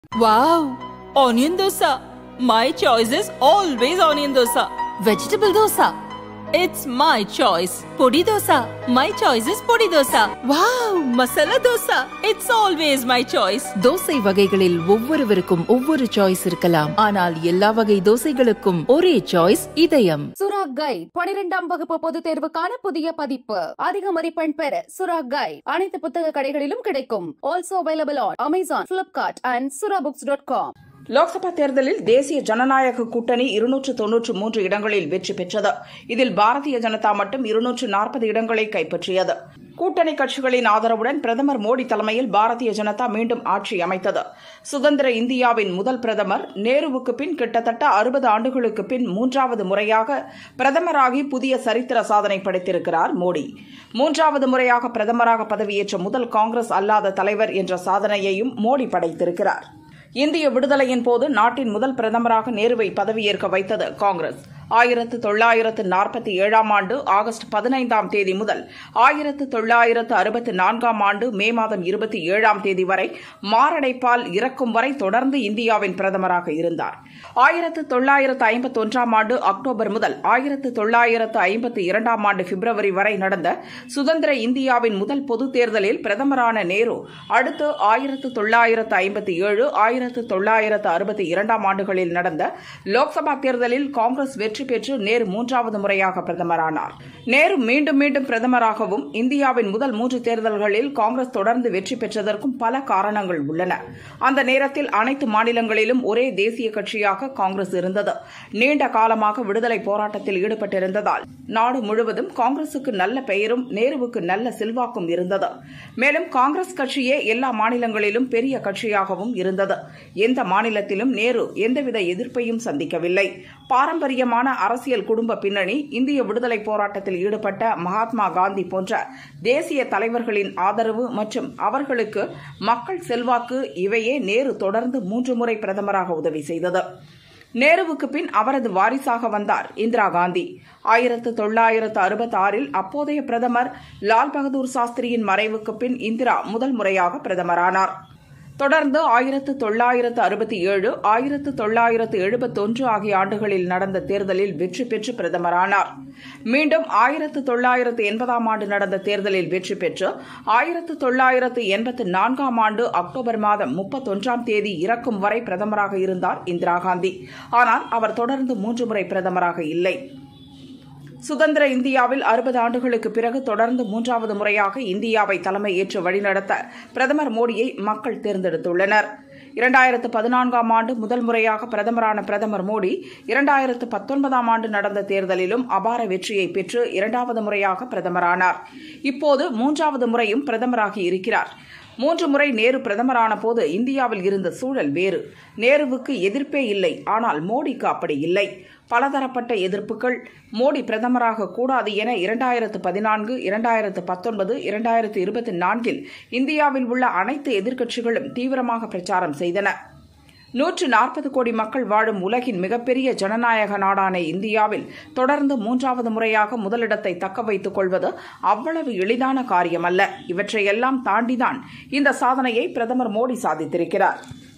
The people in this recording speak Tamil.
Wow! Onion dosa. My choice is always onion dosa. Vegetable dosa. It's my choice. Podi dosa. My choice is podi dosa. Wow! Masala dosa. It's always my choice. Dosa வகைகளில் ஒவ்வொருவருக்கும் ஒவ்வொரு சாய்ஸ் இருக்கலாம் ஆனால் எல்லா வகை தோசைகளுக்கும் ஒரே சாய்ஸ் இதயம் சுரா கைட் பனிரெண்டாம் வகுப்பு பொதுத் தேர்வுக்கான புதிய பதிப்பு அதிக மதிப்பெண் பெற சுரா கைட் அனைத்து புத்தக கடைகளிலும் கிடைக்கும் also available on Amazon Flipkart and Sura books dot com Lok Sabha தேர்தலில் தேசிய ஜனநாயக கூட்டணி இருநூற்று தொன்னூற்று மூன்று இடங்களில் வெற்றி பெற்றது இதில் பாரதிய ஜனதா மட்டும் இருநூற்று நாற்பது இடங்களை கைப்பற்றியது கூட்டணி கட்சிகளின் ஆதரவுடன் பிரதமர் மோடி தலைமையில் பாரதிய ஜனதா மீண்டும் ஆட்சி அமைத்தது சுதந்திர இந்தியாவின் முதல் பிரதமர் நேருவுக்கு பின் கிட்டத்தட்ட அறுபது ஆண்டுகளுக்கு பின் மூன்றாவது முறையாக பிரதமராகி புதிய சரித்திர சாதனை படைத்திருக்கிறார் மோடி மூன்றாவது முறையாக பிரதமராக பதவியேற்ற முதல் காங்கிரஸ் அல்லாத தலைவர் என்ற சாதனையையும் மோடி படைத்திருக்கிறார் இந்திய விடுதலையின் போது நாட்டின் முதல் பிரதமராக நேருவை பதவியேற்க வைத்தது காங்கிரஸ் ஆயிரத்து தொள்ளாயிரத்து நாற்பத்தி ஏழாம் ஆண்டு ஆகஸ்ட் பதினைந்தாம் தேதி முதல் ஆயிரத்து தொள்ளாயிரத்து அறுபத்தி நான்காம் ஆண்டு மே மாதம் இருபத்தி ஏழாம் தேதி வரை மாரடைப்பால் இறக்கும் வரை தொடர்ந்து இந்தியாவின் பிரதமராக இருந்தார் ஆயிரத்து தொள்ளாயிரத்து ஐம்பத்தொன்றாம் ஆண்டு அக்டோபர் முதல் ஆயிரத்து தொள்ளாயிரத்து ஐம்பத்தி இரண்டாம் ஆண்டு பிப்ரவரி வரை நடந்த சுதந்திர இந்தியாவின் முதல் பொதுத் தேர்தலில் பிரதமரான நேரு அடுத்து ஆயிரத்து தொள்ளாயிரத்து ஐம்பத்தி ஏழு ஆயிரத்து தொள்ளாயிரத்து அறுபத்தி இரண்டாம் ஆண்டுகளில் நடந்த லோக்சபா தேர்தலில் காங்கிரஸ் வெற்றி பெற்று நேரு மூன்றாவது முறையாக பிரதமரானார் நேரு மீண்டும் மீண்டும் பிரதமராகவும் இந்தியாவின் முதல் மூன்று தேர்தல்களில் காங்கிரஸ் தொடர்ந்து வெற்றி பெற்றதற்கும் பல காரணங்கள் உள்ளன அந்த நேரத்தில் அனைத்து மாநிலங்களிலும் ஒரே தேசிய கட்சியாக காங்கிரஸ் இருந்தது நீண்ட காலமாக விடுதலை போராட்டத்தில் ஈடுபட்டிருந்ததால் நாடு முழுவதும் காங்கிரசுக்கு நல்ல பெயரும் நேருவுக்கு நல்ல செல்வாக்கும் இருந்தது மேலும் காங்கிரஸ் கட்சியே எல்லா மாநிலங்களிலும் பெரிய கட்சியாகவும் இருந்தது எந்த மாநிலத்திலும் நேரு எந்தவித எதிர்ப்பையும் சந்திக்கவில்லை பாரம்பரியமான அரசியல் குடும்ப பின்னணி இந்திய விடுதலை போராட்டத்தில் ஈடுபட்ட மகாத்மா காந்தி போன்ற தேசிய தலைவர்களின் ஆதரவு மற்றும் அவர்களுக்கு மக்கள் செல்வாக்கு இவையே நேரு தொடர்ந்து மூன்று முறை பிரதமராக உதவி செய்தது நேருவுக்கு பின் அவரது வாரிசாக வந்தார் இந்திரா காந்தி ஆயிரத்து தொள்ளாயிரத்து அறுபத்தி ஆறில் அப்போதைய பிரதமர் லால் பகதூர் சாஸ்திரியின் மறைவுக்கு பின் இந்திரா முதல் முறையாக பிரதமரானார் தொடர்ந்து ஆயிரத்து தொள்ளாயிரத்து அறுபத்தி ஏழு ஆயிரத்து தொள்ளாயிரத்து எழுபத்தொன்று ஆகிய ஆண்டுகளில் நடந்த தேர்தலில் வெற்றி பெற்று பிரதமரானார் மீண்டும் ஆயிரத்து தொள்ளாயிரத்து எண்பதாம் ஆண்டு நடந்த தேர்தலில் வெற்றி பெற்று ஆயிரத்து தொள்ளாயிரத்து எண்பத்து நான்காம் ஆண்டு அக்டோபர் மாதம் முப்பத்தொன்றாம் தேதி இறக்கும் வரை பிரதமராக இருந்தார் இந்திரா காந்தி ஆனால் அவர் தொடர்ந்து மூன்று முறை பிரதமராக இல்லை சுதந்திர இந்தியாவில் அறுபது ஆண்டுகளுக்கு பிறகு தொடர்ந்து மூன்றாவது முறையாக இந்தியாவை தலைமை ஏற்று வழிநடத்த பிரதமர் மோடியை மக்கள் தேர்ந்தெடுத்துள்ளனர் இரண்டாயிரத்து பதினான்காம் ஆண்டு முதல் முறையாக பிரதமரான பிரதமர் மோடி இரண்டாயிரத்து பத்தொன்பதாம் ஆண்டு நடந்த தேர்தலிலும் அபார வெற்றியை பெற்று இரண்டாவது முறையாக பிரதமரானார் இப்போது மூன்றாவது முறையும் பிரதமராகி இருக்கிறார் மூன்று முறை நேரு பிரதமரான போது இந்தியாவில் இருந்த சூழல் வேறு நேருவுக்கு எதிர்ப்பே இல்லை ஆனால் மோடிக்கு அப்படி இல்லை பலதரப்பட்ட எதிர்ப்புகள் மோடி பிரதமராக கூடாது என இரண்டாயிரத்து பதினான்கு இரண்டாயிரத்து பத்தொன்பது இரண்டாயிரத்து இருபத்தி நான்கில் இந்தியாவில் உள்ள அனைத்து எதிர்க்கட்சிகளும் தீவிரமாக பிரச்சாரம் செய்தன நூற்று நாற்பது கோடி மக்கள் வாழும் உலகின் மிகப்பெரிய ஜனநாயக நாடான இந்தியாவில் தொடர்ந்து மூன்றாவது முறையாக முதலிடத்தை தக்க வைத்துக் கொள்வது அவ்வளவு எளிதான காரியமல்ல இவற்றையெல்லாம் தாண்டிதான் இந்த சாதனையை பிரதமர் மோடி சாதித்திருக்கிறார்